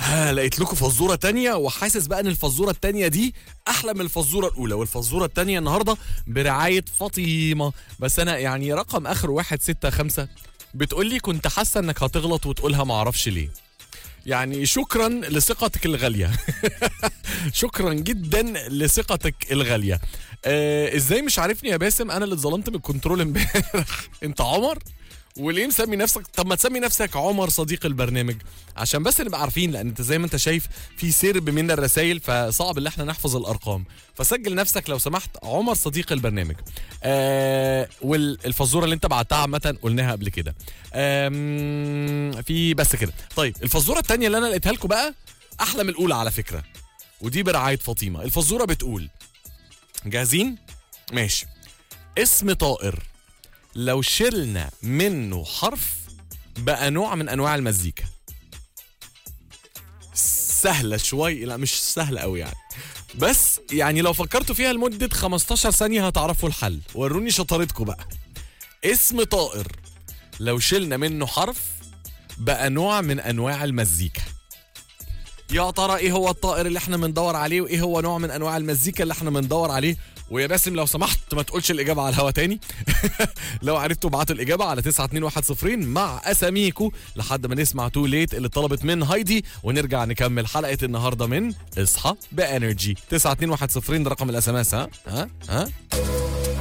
ها لقيت لكم فزوره تانية وحاسس بقى ان الفزوره التانية دي احلى من الفزوره الاولى والفزوره التانية النهارده برعايه فاطمه بس انا يعني رقم اخر واحد ستة خمسة بتقول لي كنت حاسه انك هتغلط وتقولها معرفش ليه يعني شكرا لثقتك الغاليه شكرا جدا لثقتك الغاليه آه ازاي مش عارفني يا باسم انا اللي اتظلمت من الكنترول امبارح انت عمر وليه مسمي نفسك طب ما تسمي نفسك عمر صديق البرنامج عشان بس نبقى عارفين لان انت زي ما انت شايف في سرب من الرسائل فصعب ان احنا نحفظ الارقام فسجل نفسك لو سمحت عمر صديق البرنامج آه والفزوره اللي انت بعتها عامه قلناها قبل كده آم، في بس كده طيب الفزوره الثانيه اللي انا لقيتها لكم بقى احلى من الاولى على فكره ودي برعايه فاطمه الفزوره بتقول جاهزين ماشي اسم طائر لو شلنا منه حرف بقى نوع من انواع المزيكا سهله شوي لا مش سهله قوي يعني بس يعني لو فكرتوا فيها لمده 15 ثانيه هتعرفوا الحل وروني شطارتكم بقى اسم طائر لو شلنا منه حرف بقى نوع من انواع المزيكا يا ترى ايه هو الطائر اللي احنا بندور عليه وايه هو نوع من انواع المزيكا اللي احنا بندور عليه ويا باسم لو سمحت ما تقولش الاجابه على الهوا تاني لو عرفتوا ابعتوا الاجابه على 92110 مع اساميكو لحد ما نسمع تو ليت اللي طلبت من هايدي ونرجع نكمل حلقه النهارده من اصحى بانرجي 92110 ده رقم الاس ام اس ها ها ها